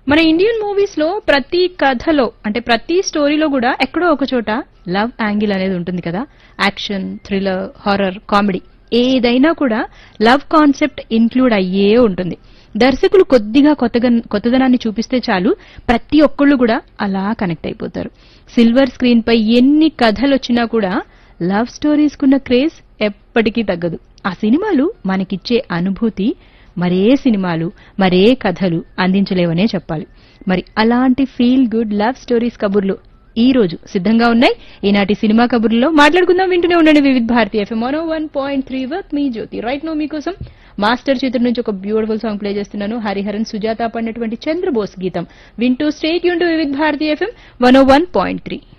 మన Indian movies లో ప్రతి కథలో అంటే ప్రతి స్టోరీలో కూడా ఎక్కడో ఒక చోట లవ్ యాంగిల్ అనేది ఉంటుంది కదా యాక్షన్ థ్రిల్లర్ హారర్ కామెడీ ఏదైనా కూడా లవ్ కాన్సెప్ట్ ఇన్క్లూడ్ అయ్యే ఉంటుంది దర్శకులు కొద్దిగా కొత్తగా కొత్తదనాన్ని చూపిస్తే చాలు ప్రతి ఒక్కళ్ళు కూడా అలా కనెక్ట్ అయిపోతారు సిల్వర్ స్క్రీన్ పై ఎన్ని కథలు వచ్చినా కూడా లవ్ స్టోరీస్ కున్న క్రేజ్ ఎప్పటికీ తగ్గదు ఆ సినిమాలు మనకిచ్చే అనుభూతి మరే సినిమాలు మరే కథలు అందించలేవనే చెప్పాలి మరి అలాంటి ఫీల్ గుడ్ లవ్ స్టోరీస్ కబుర్లు ఈ రోజు సిద్ధంగా ఉన్నాయి ఈనాటి సినిమా కబుర్లలో మాట్లాడుకుందాం వింటూనే ఉండండి Vividh Bharati FM mono one point three with me Jyothi right now మీకోసం మాస్టర్ చిత్రం నుంచి ఒక బ్యూటిఫుల్ సాంగ్ ప్లే చేస్తున్నాను హరిహరన్ సుజాత పడినటువంటి చంద్రబోస్ గీతం వింటూ స్టేట్ యూన్ to Vividh Bharati FM one one point three